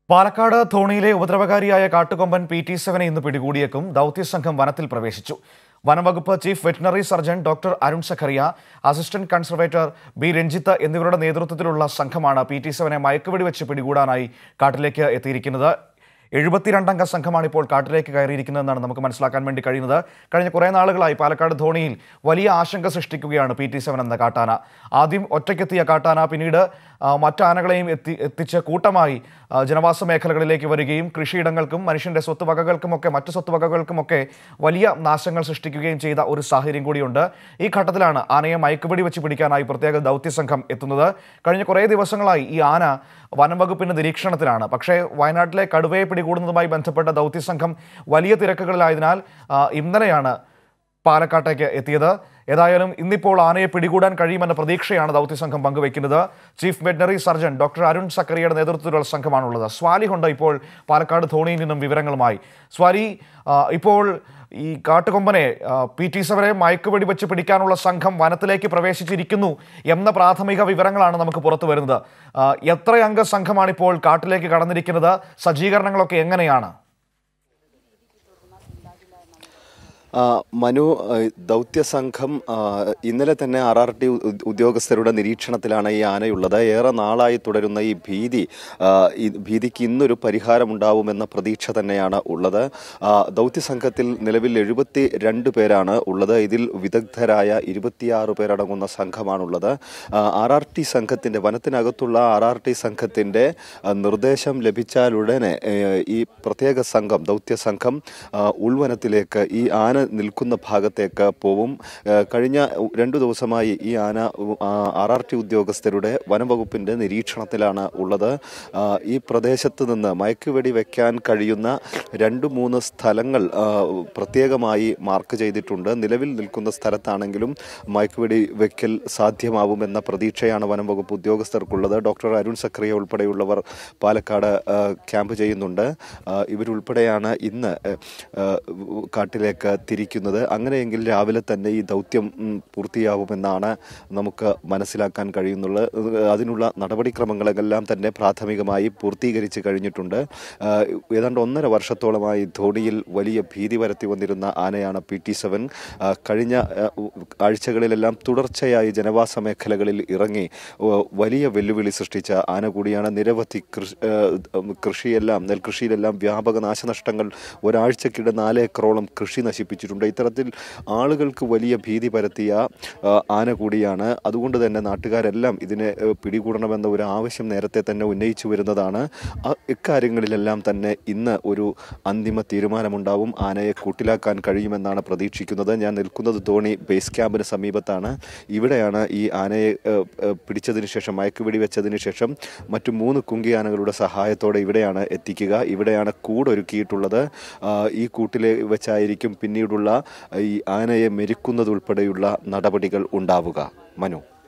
പാലക്കാട് ധോണിയിലെ ഉപദ്രവകാരിയായ കാട്ടുകൊമ്പൻ പി ടി സെവനെ ഇന്ന് പിടികൂടിയേക്കും ദൗത്യസംഘം വനത്തിൽ പ്രവേശിച്ചു വനംവകുപ്പ് chief veterinary surgeon doctor Arun Zacharia assistant conservator B Ranjith എന്നിവരുടെ നേതൃത്വത്തിലുള്ള സംഘമാണ് പി ടി സെവനെ മയക്കുവെടി വെച്ച് പിടികൂടാനായി കാട്ടിലേക്ക് എത്തിയിരിക്കുന്നത് എഴുപത്തിരണ്ടംഗ സംഘമാണ് ഇപ്പോൾ കാട്ടിലേക്ക് കയറിയിരിക്കുന്നതെന്നാണ് നമുക്ക് മനസ്സിലാക്കാൻ വേണ്ടി കഴിയുന്നത് കഴിഞ്ഞ കുറേ നാളുകളായി പാലക്കാട് ധോണിയിൽ വലിയ ആശങ്ക സൃഷ്ടിക്കുകയാണ് പി ടി സെവൻ എന്ന കാട്ടാന ആദ്യം ഒറ്റയ്ക്കെത്തിയ കാട്ടാന പിന്നീട് ആ, മറ്റ് ആനകളെയും എത്തി എത്തിച്ച് കൂട്ടമായി ആ, ജനവാസ മേഖലകളിലേക്ക് വരികയും കൃഷിയിടങ്ങൾക്കും മനുഷ്യന്റെ സ്വത്തുവകകൾക്കുമൊക്കെ മറ്റു സ്വത്തുവകകൾക്കുമൊക്കെ വലിയ നാശങ്ങൾ സൃഷ്ടിക്കുകയും ചെയ്ത ഒരു സാഹചര്യം കൂടിയുണ്ട് ഈ ഘട്ടത്തിലാണ് ആനയെ മയക്കുപിടി വെച്ച് പിടിക്കാനായി പ്രത്യേക ദൗത്യസംഘം എത്തുന്നത് കഴിഞ്ഞ കുറേ ദിവസങ്ങളായി ഈ ആന വനം വകുപ്പിന്റെ നിരീക്ഷണത്തിലാണ് പക്ഷേ വയനാട്ടിലെ കടുവയെ പിടികൂടുന്നതുമായി ബന്ധപ്പെട്ട ദൗത്യസംഘം വലിയ തിരക്കുകളിലായതിനാൽ ആ, ഇന്നലെയാണ് പാലക്കാട്ടേക്ക് എത്തിയത് ഏതായാലും ഇന്നിപ്പോൾ ആനയെ പിടികൂടാൻ കഴിയുമെന്ന പ്രതീക്ഷയാണ് ദൗത്യസംഘം പങ്കുവയ്ക്കുന്നത് chief veterinary surgeon doctor Arun സക്കറിയുടെ നേതൃത്വത്തിലുള്ള സംഘമാണുള്ളത് സ്വാലി കൊണ്ട് ഇപ്പോൾ പാലക്കാട് ധോണിയിൽ നിന്നും വിവരങ്ങളുമായി സ്വാലി ആ, ഇപ്പോൾ ഈ കാട്ടുകൊമ്പനെ ആ, പി ടി സെവനെ മയക്കുവെടി വെച്ച് പിടിക്കാനുള്ള സംഘം വനത്തിലേക്ക് പ്രവേശിച്ചിരിക്കുന്നു എന്ന പ്രാഥമിക വിവരങ്ങളാണ് നമുക്ക് പുറത്തു വരുന്നത് ആ, എത്ര അംഗ സംഘമാണ് ഇപ്പോൾ കാട്ടിലേക്ക് കടന്നിരിക്കുന്നത് സജ്ജീകരണങ്ങളൊക്കെ എങ്ങനെയാണ് ആ, മനു ആ, ദൗത്യസംഘം ആ, ഇന്നലെ തന്നെ ആർ ആർ ടി ഉദ്യോഗസ്ഥരുടെ നിരീക്ഷണത്തിലാണ് ഈ ആനയുള്ളത് ഏറെ നാളായി തുടരുന്ന ഈ ഭീതി ആ, ഈ ഭീതിക്ക് ഇന്നൊരു പരിഹാരമുണ്ടാവുമെന്ന പ്രതീക്ഷ തന്നെയാണ് ഉള്ളത് ആ, ദൗത്യസംഘത്തിൽ നിലവിൽ എഴുപത്തി രണ്ട് പേരാണ് ഉള്ളത് ഇതിൽ വിദഗ്ധരായ ഇരുപത്തിയാറ് പേരടങ്ങുന്ന സംഘമാണുള്ളത് ആർ ആർ ടി സംഘത്തിന്റെ വനത്തിനകത്തുള്ള ആർ ആർ ടി സംഘത്തിന്റെ ആ, നിർദ്ദേശം ലഭിച്ചാലുടനെ ഏ, ഈ പ്രത്യേക സംഘം ദൗത്യ സംഘം ആ, ഉൾവനത്തിലേക്ക് ഈ ആന നിൽക്കുന്ന ഭാഗത്തേക്ക് പോവും ആ, കഴിഞ്ഞ രണ്ടു ദിവസമായി ഈ ആന ആർ ആർ ടി ഉദ്യോഗസ്ഥരുടെ വനംവകുപ്പിന്റെ നിരീക്ഷണത്തിലാണ് ഉള്ളത് ആ, ഈ പ്രദേശത്ത് നിന്ന് മയക്കുവെടി വെക്കാൻ കഴിയുന്ന രണ്ട് മൂന്ന് സ്ഥലങ്ങൾ ആ, പ്രത്യേകമായി മാർക്ക് ചെയ്തിട്ടുണ്ട് നിലവിൽ നിൽക്കുന്ന സ്ഥലത്താണെങ്കിലും മയക്കുവെടി വെക്കൽ സാധ്യമാവുമെന്ന പ്രതീക്ഷയാണ് വനംവകുപ്പ് ഉദ്യോഗസ്ഥർക്കുള്ളത് ഡോക്ടർ അരുൺ സക്രിയ ഉൾപ്പെടെയുള്ളവർ പാലക്കാട് ആ, ക്യാമ്പ് ചെയ്യുന്നുണ്ട് ആ, ഇവരുൾപ്പെടെയാണ് ഇന്ന് ആ, ആ, കാട്ടിലേക്ക് തിരിക്കുന്നത് അങ്ങനെയെങ്കിൽ രാവിലെ തന്നെ ഈ ദൗത്യം ഉം, പൂർത്തിയാവുമെന്നാണ് നമുക്ക് മനസ്സിലാക്കാൻ കഴിയുന്നുള്ളത് അതിനുള്ള നടപടിക്രമങ്ങളെല്ലാം തന്നെ പ്രാഥമികമായി പൂർത്തീകരിച്ച് കഴിഞ്ഞിട്ടുണ്ട് ആ, ഏതാണ്ട് ഒന്നര വർഷത്തോളമായി ധോണിയിൽ വലിയ ഭീതി പരത്തി വന്നിരുന്ന ആനയാണ് പി ടി സെവൻ കഴിഞ്ഞ ആ, ആഴ്ചകളിലെല്ലാം തുടർച്ചയായി ജനവാസ മേഖലകളിൽ ഇറങ്ങി ഓ, വലിയ വെല്ലുവിളി സൃഷ്ടിച്ച ആന കൂടിയാണ് നിരവധി കൃഷി ആ, കൃഷിയെല്ലാം നെൽകൃഷിയിലെല്ലാം വ്യാപക നാശനഷ്ടങ്ങൾ ഒരാഴ്ചക്കിടെ നാലേക്കറോളം കൃഷി നശിപ്പിച്ചിട്ടുണ്ട് ഇത്തരത്തിൽ ആളുകൾക്ക് വലിയ ഭീതി പരത്തിയ ആ, ആന കൂടിയാണ് അതുകൊണ്ട് തന്നെ നാട്ടുകാരെല്ലാം ഇതിനെ ആ, പിടികൂടണമെന്ന ഒരു ആവശ്യം നേരത്തെ തന്നെ ഉന്നയിച്ചു വരുന്നതാണ് ആ, ഇക്കാര്യങ്ങളിലെല്ലാം തന്നെ ഇന്ന് ഒരു അന്തിമ തീരുമാനമുണ്ടാവും ആനയെ കൂട്ടിലാക്കാൻ കഴിയുമെന്നാണ് പ്രതീക്ഷിക്കുന്നത് ഞാൻ നിൽക്കുന്നത് ധോണി ബേസ് ക്യാമ്പിന് സമീപത്താണ് ഇവിടെയാണ് ഈ ആനയെ ആ, ആ, പിടിച്ചതിന് ശേഷം മയക്കുവെടി വെച്ചതിന് ശേഷം മറ്റു മൂന്ന് കുങ്കിയാനകളുടെ സഹായത്തോടെ ഇവിടെയാണ് എത്തിക്കുക ഇവിടെയാണ് കൂടൊരുക്കിയിട്ടുള്ളത് ആ, ഈ കൂട്ടിലെ വെച്ചായിരിക്കും പിന്നീടുള്ള ഈ ആനയെ മെരുക്കുന്നതുൾപ്പെടെയുള്ള നടപടികൾ ഉണ്ടാവുക മനു